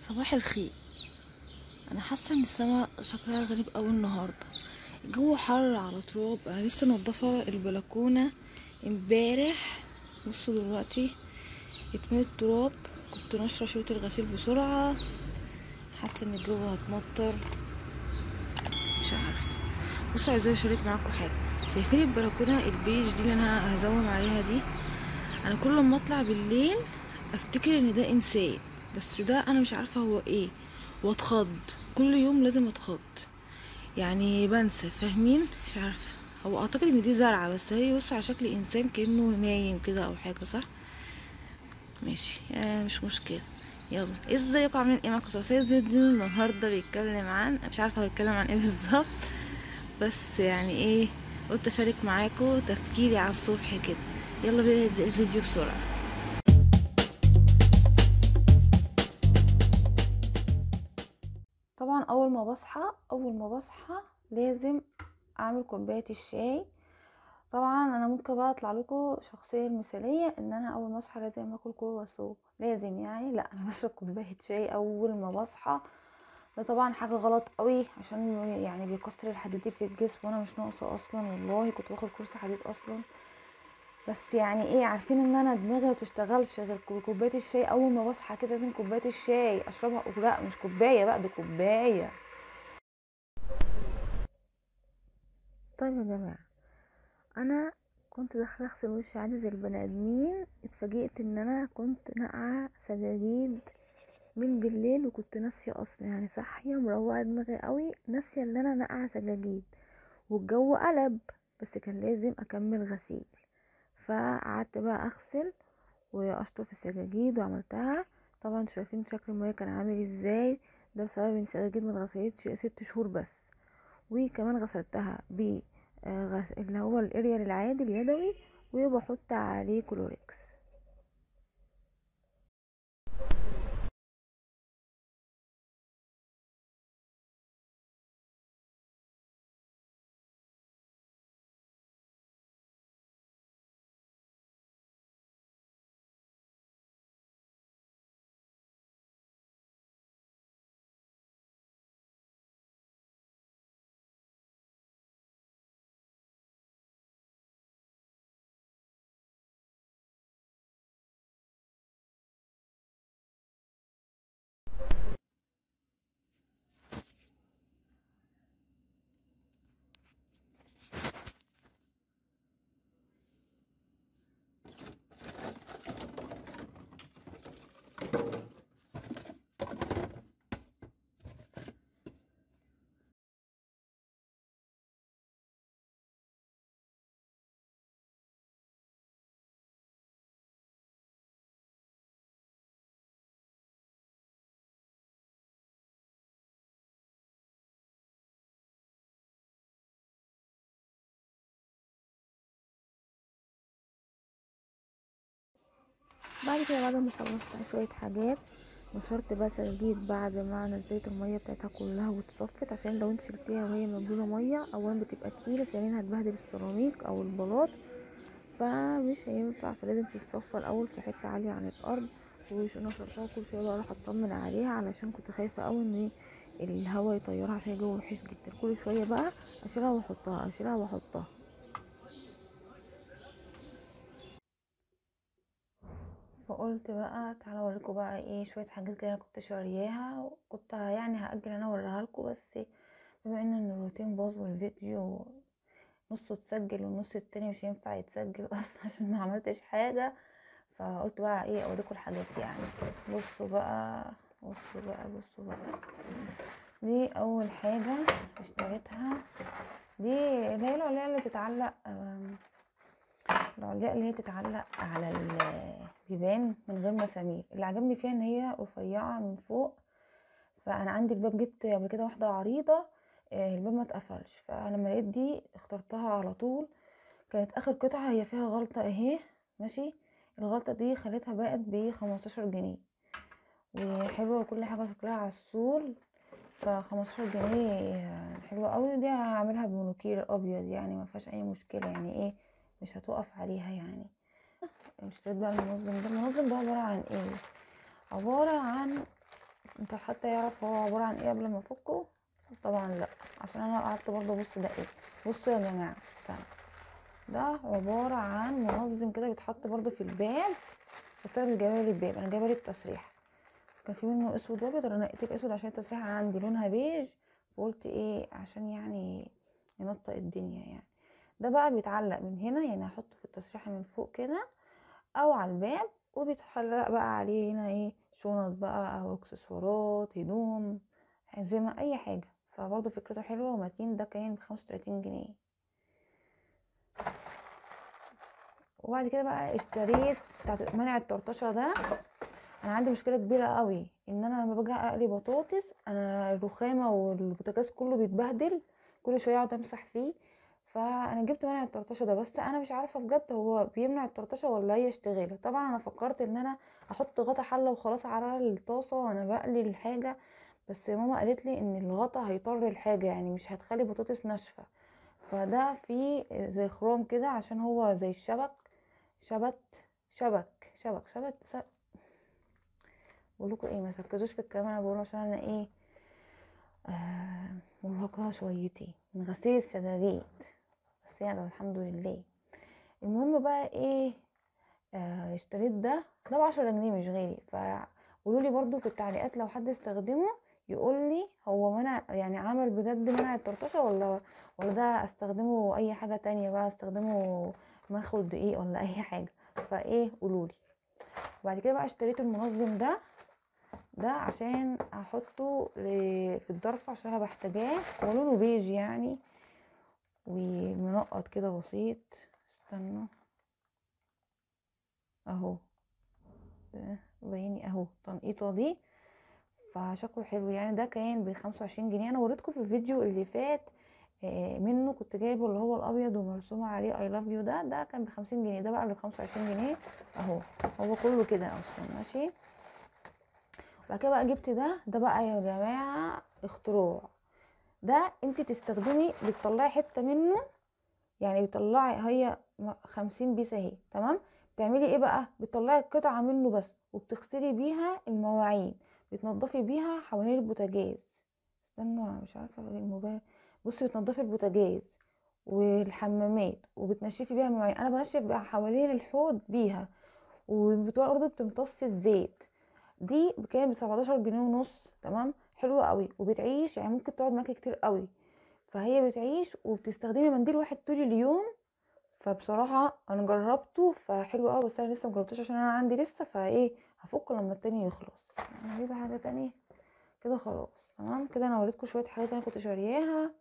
صباح الخير انا حاسه ان السماء شكلها غريب قوي النهارده الجو حر على تراب انا لسه منضفه البلكونه امبارح بصوا دلوقتي اتملت تراب كنت ناشره شريط الغسيل بسرعه حاسه ان الجو هتمطر مش عارفه بصوا عايزه اشارك معاكم حاجه شايفين البلكونه البيج دي اللي انا هزوم عليها دي انا كل ما اطلع بالليل افتكر ان ده انسان بس ده انا مش عارفه هو ايه واتخض كل يوم لازم اتخض يعني بنسى فاهمين مش عارفه هو اعتقد ان دي زرعه بس هي بص على شكل انسان كانه نايم كده او حاجه صح ماشي آه مش مشكله يلا ازيكم عاملين ايه معاكم صوصيه فيديو النهارده بيتكلم عن مش عارفه هيتكلم عن ايه بالظبط بس يعني ايه قلت اشارك معاكم تفكيري على الصبح كده يلا بينا نبدا الفيديو بسرعه طبعا اول ما بصحى اول ما بصحى لازم اعمل كوبايه الشاي طبعا انا ممكن بقى اطلع لكم شخصيه المثاليه ان انا اول ما اصحى لازم اكل كرواسون لازم يعني لا انا بشرب كوبايه شاي اول ما بصحى ده طبعا حاجه غلط قوي عشان يعني بيكسر الحديد في الجسم وانا مش ناقصه اصلا والله كنت باخد كورس حديد اصلا بس يعني ايه عارفين ان انا دماغي ما تشتغلش غير كوبايه الشاي اول ما بصحى كده لازم كوبايه الشاي اشربها لا مش كوبايه بقى دي كوبايه طيب يا جماعه انا كنت داخله اغسل وشي عادي زي البني ادمين اتفاجئت ان انا كنت ناقعه سجاجيد من بالليل وكنت ناسيه اصلا يعني صاحيه مروقه دماغي قوي ناسيه ان انا ناقعه سجاجيد والجو قلب بس كان لازم اكمل غسيل فقعدت بقى اغسل واشطف السجاجيد وعملتها طبعا انتوا شايفين شكل الميه كان عامل ازاي ده بسبب ان السجاجيد ما اتغسلتش ست شهور بس وكمان غسلتها ب غس... اللي هو الاريال العادي اليدوي وبحط عليه كلوريكس بعد كده بعد ما خلصت شويه حاجات نشرت بقى سجاجيد بعد ما نزلت الميه بتاعتها كلها واتصفت عشان لو انت شلتيها وهي مبلوله ميه اولا بتبقى تقيله ثانيا هتبهدل السيراميك او البلاط فمش هينفع فلازم تتصفى الاول في حته عاليه عن الارض ونشرتها كل شويه بقى اروح اطمن عليها علشان كنت خايفه قوي ان الهواء يطيرها عشان الجو وحش جدا كل شويه بقى اشيلها واحطها اشيلها واحطها فقلت بقى تعالى اوريكم بقى ايه شويه حاجات كده كنت شارياها كنت يعني هاجل انا اوريها لكم بس بما ان الروتين باظ والفيديو نصه اتسجل والنص التاني مش هينفع يتسجل اصلا عشان ما عملتش حاجه فقلت بقى ايه اوريكم الحاجات يعني بصوا بقى بصوا بقى بصوا بقى دي اول حاجه اشتريتها دي اللي هي العليا اللي بتتعلق العليا اللي هي بتتعلق على البيبان من غير مسامير اللي عجبني فيها ان هي رفيعه من فوق فانا عندي الباب جبت قبل كده واحده عريضه الباب ما اتقفلش فلما لقيت دي اخترتها على طول كانت اخر قطعه هي فيها غلطه اهي ماشي الغلطه دي خليتها بقت ب 15 جنيه وحلوه وكل حاجه شكلها عسول ف 15 جنيه حلوه قوي ودي هعملها بمونوكير ابيض يعني ما فيهاش اي مشكله يعني ايه مش هتقف عليها يعني اشتريت بقى المنظم ده المنظم ده عباره عن ايه عباره عن انت حتى يعرف هو عبارة عن ايه قبل ما افكه طبعا لا عشان انا قعدت برضه ابص ده ايه بصوا يا جماعة استنى ده عبارة عن منظم كده بيتحط برضه في الباب بس انا مش جايبه لي الباب انا جايبه لي التسريح كان في منه اسود وابيض انا نقيت الاسود عشان التسريحه عندي لونها بيج فقلت ايه عشان يعني ينطق الدنيا يعني ده بقى بيتعلق من هنا يعني هحطه في التسريحه من فوق كده او على الباب وبيتعلق بقى عليه هنا ايه شنط بقى او اكسسوارات هدوم حزمه اي حاجه فبرضه فكرته حلوه ومتين ده كان بخمسة وتلاتين جنيه وبعد كده بقى اشتريت بتاعت منع الطرطشه ده انا عندي مشكله كبيره قوي ان انا لما باجي اقلي بطاطس انا الرخامه والبوتاجاز كله بيتبهدل كل شويه اقعد امسح فيه فانا جبت منع الطرطشه ده بس انا مش عارفه بجد هو بيمنع الطرطشه ولا هي اشتغاله طبعا انا فكرت ان انا احط غطا حله وخلاص على الطاسه وانا بقلي الحاجه بس ماما قالت لي ان الغطا هيطر الحاجه يعني مش هتخلي بطاطس ناشفه فده فيه زي خرام كده عشان هو زي الشبك شبت شبك شبك شبت بقول لكم ايه ما تركزوش في الكلام انا بقوله عشان انا ايه آه مرهقه شويتين من غسيل السجاجيد بس يعني الحمد لله المهم بقى ايه آه اشتريت ده ده بعشرة جنيه مش غالي فقولوا لي برضو في التعليقات لو حد استخدمه يقول لي هو منع يعني عمل بجد منع الطرطشه ولا ولا ده استخدمه اي حاجه تانية بقى استخدمه منخل دقيق ولا اي حاجه فايه قولولي وبعد كده بقى اشتريت المنظم ده ده عشان احطه في الضرفة عشان انا بحتاجاه هو لونه بيج يعني ومنقط كده بسيط استنوا اهو بايني اهو التنقيطه دي فشكله حلو يعني ده كان بخمسة وعشرين جنيه انا وريتكم في الفيديو اللي فات منه كنت جايبه اللي هو الابيض ومرسوم عليه اي لاف يو ده ده كان بخمسين جنيه ده بقى بخمسة وعشرين جنيه اهو هو كله كده اصلا ماشي بعد كده بقى جبت ده ده بقى يا جماعه اختراع ده انت تستخدمي بتطلعي حته منه يعني بتطلعي هي خمسين بيسه اهي تمام بتعملي ايه بقى بتطلعي قطعه منه بس وبتغسلي بيها المواعين بتنضفي بيها حوالين البوتاجاز استنوا انا مش عارفه الموبايل بصي بتنضفي البوتاجاز والحمامات وبتنشفي بيها المواعين انا بنشف بقى حوالين الحوض بيها وبرضه بتمتص الزيت دي كانت بسبعتاشر جنيه ونص تمام حلوه قوي وبتعيش يعني ممكن تقعد معاكي كتير قوي فهي بتعيش وبتستخدمي منديل واحد طول اليوم فبصراحه انا جربته فحلو قوي بس انا لسه مجربتوش عشان انا عندي لسه فايه هفكه لما التاني يخلص نجيب حاجه تانية كده خلاص تمام كده انا وريتكم شويه حاجات انا كنت شارياها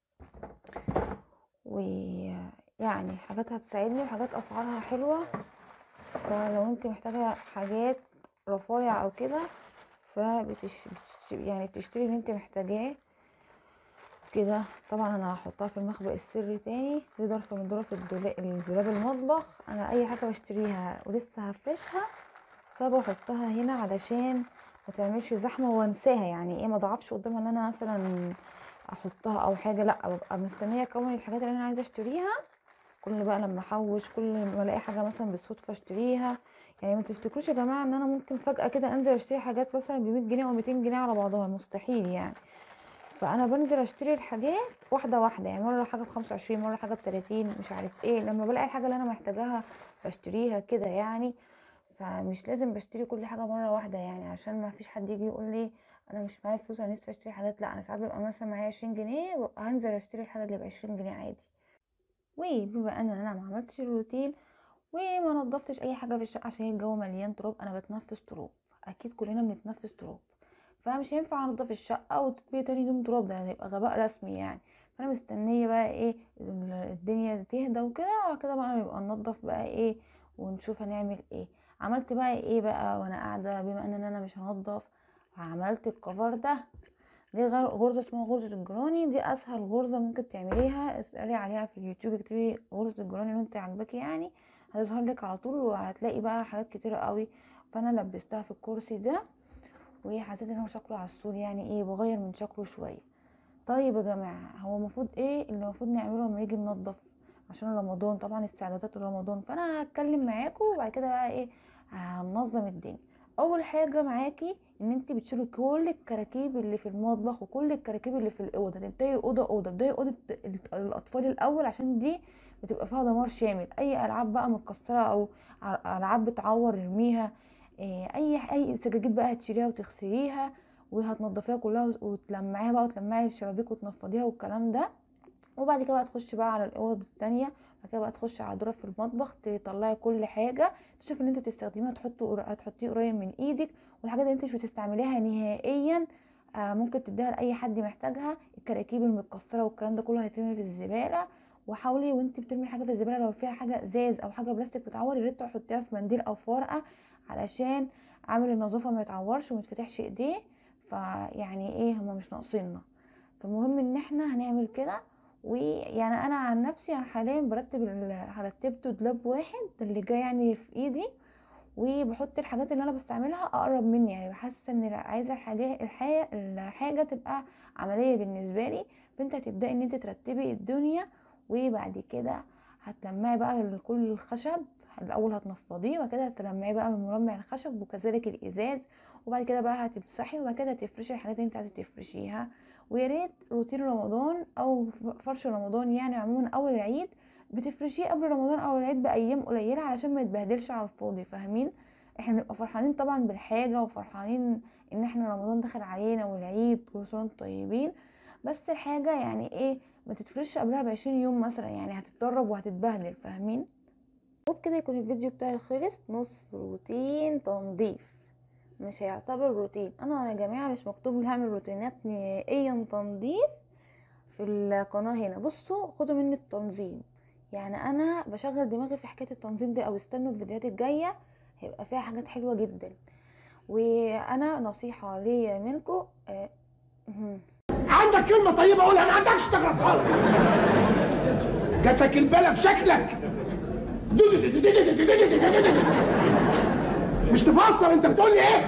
ويعني حاجات هتساعدني وحاجات اسعارها حلوه فلو انت محتاجه حاجات رفايع او كده فبتش يعني بتشتري اللي انت محتاجاه كده طبعا انا هحطها في المخبأ السري تاني دي ظرف من ظروف الدولاب المطبخ انا اي حاجه بشتريها ولسه هفرشها فبحطها هنا علشان ما تعملش زحمه وانساها يعني ايه ما ضعفش قدامها ان انا مثلا احطها او حاجه لا ببقى مستنيه اكون الحاجات اللي انا عايزه اشتريها كل بقى لما احوش كل ما الاقي حاجه مثلا بالصدفه اشتريها يعني ما تفتكروش يا جماعه ان انا ممكن فجاه كده انزل اشتري حاجات مثلا ب 100 جنيه او 200 جنيه على بعضها مستحيل يعني فانا بنزل اشتري الحاجات واحده واحده يعني مره حاجه ب 25 مره حاجه ب 30 مش عارف ايه لما بلاقي الحاجه اللي انا محتاجاها بشتريها كده يعني فمش لازم بشتري كل حاجه مره واحده يعني عشان ما فيش حد يجي يقول لي انا مش معايا فلوس انا نفسي اشتري حاجات لا انا ساعات بيبقى مثلا معايا 20 جنيه هنزل اشتري الحاجه اللي ب 20 جنيه عادي وبما ان انا ما عملتش الروتين وما نضفتش اي حاجه في الشقه عشان الجو مليان تراب انا بتنفس تراب اكيد كلنا بنتنفس تراب فمش هينفع انضف الشقه وتطبيق تاني يوم تراب ده هيبقى غباء رسمي يعني فانا مستنيه بقى ايه الدنيا تهدى وكده وبعد كده بقى نبقى ننضف بقى ايه ونشوف هنعمل ايه عملت بقى ايه بقى وانا قاعده بما ان انا مش هنضف عملت الكفر ده دي غرزة اسمها غرزة الجراني دي اسهل غرزة ممكن تعمليها اسألي عليها في اليوتيوب اكتبي غرزة الجراني لو انت عاجباكي يعني هتظهر لك على طول وهتلاقي بقى حاجات كتيرة قوي فانا لبستها في الكرسي ده وحسيت ان هو شكله عسول يعني ايه بغير من شكله شوية طيب يا جماعة هو المفروض ايه اللي المفروض نعمله لما يجي ننضف عشان رمضان طبعا استعدادات رمضان فانا هتكلم معاكم وبعد كده بقى ايه هننظم الدنيا اول حاجه معاكي ان انت بتشيلي كل الكراكيب اللي في المطبخ وكل الكراكيب اللي في الاوضه تبداي اوضه اوضه ابداي اوضه ال- الاطفال الاول عشان دي بتبقى فيها دمار شامل اي العاب بقى متكسره او ع- العاب بتعور ارميها إيه، اي اي سجاجيد بقى هتشيليها وتغسليها وهتنضفيها كلها وت- وتلمعيها بقى وتلمعي الشبابيك وتنفضيها والكلام ده وبعد كده بقى تخشي بقى على الاوض التانية بعد كده بقى تخشي على دورة في المطبخ تطلعي كل حاجة تشوفي ان انت بتستخدميها تحطي هتحطيه قريب من ايدك والحاجات اللي انت مش بتستعمليها نهائيا آه ممكن تديها لاي حد محتاجها الكراكيب المتكسره والكلام ده كله هيترمي في الزباله وحاولي وانت بترمي حاجه في الزباله لو فيها حاجه ازاز او حاجه بلاستيك بتعور يا ريت تحطيها في منديل او في ورقه علشان عامل النظافه ما يتعورش وما يتفتحش ايديه فيعني ايه هما مش ناقصيننا فالمهم ان احنا هنعمل كده ويعني انا عن نفسي انا حاليا برتب ال- رتبته دولاب واحد اللي جاي يعني في ايدي وبحط الحاجات اللي انا بستعملها اقرب مني يعني بحس ان لا- عايزه الحاجه الحاجه الحاجه تبقى عمليه بالنسبه لي فانت هتبداي ان انت ترتبي الدنيا وبعد كده هتلمعي بقى كل الخشب الاول هتنفضيه وبعد كده هتلمعيه بقى من مرمع الخشب وكذلك الازاز وبعد كده بقى هتمسحي وبعد كده هتفرشي الحاجات اللي انت عايزه تفرشيها ويا ريت روتين رمضان او فرش رمضان يعني عموما اول العيد بتفرشيه قبل رمضان او العيد بايام قليله علشان ما يتبهدلش على الفاضي فاهمين احنا بنبقى فرحانين طبعا بالحاجه وفرحانين ان احنا رمضان دخل علينا والعيد كل سنه وانتم طيبين بس الحاجه يعني ايه ما تتفرش قبلها بعشرين يوم مثلا يعني هتتدرب وهتتبهدل فاهمين وبكده يكون الفيديو بتاعي خلص نص روتين تنظيف مش هيعتبر روتين انا يا جماعه مش مكتوب لي هعمل روتينات نهائيا تنظيف في القناه هنا بصوا خدوا مني التنظيم يعني انا بشغل دماغي في حكايه التنظيم دي او استنوا الفيديوهات الجايه هيبقى فيها حاجات حلوه جدا وانا نصيحه ليا منكم آه مهم. عندك كلمة طيبة قولها ما عندكش تغرس خالص جاتك البلا في شكلك مش تفسر انت بتقول لي ايه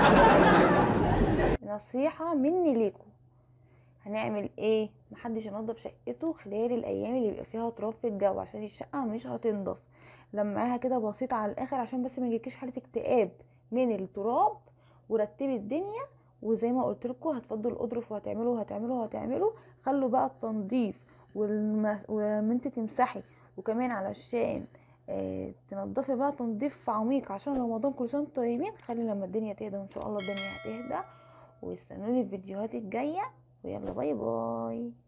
نصيحة مني ليكم هنعمل ايه محدش ينضف شقته خلال الايام اللي بيبقى فيها تراب في الجو عشان الشقة مش هتنضف لمعاها كده بسيط على الاخر عشان بس ما يجيكيش حالة اكتئاب من التراب ورتبي الدنيا وزي ما قلت لكم هتفضوا الاضرف وهتعملوا وهتعملوا وهتعملوا خلوا بقى التنظيف والم... وان انت تمسحي وكمان علشان آه، تنضفي بقى تنظيف عميق عشان رمضان كل سنه وانتم طيبين خلي لما الدنيا تهدى وان شاء الله الدنيا هتهدى واستنوني الفيديوهات الجايه ويلا باي باي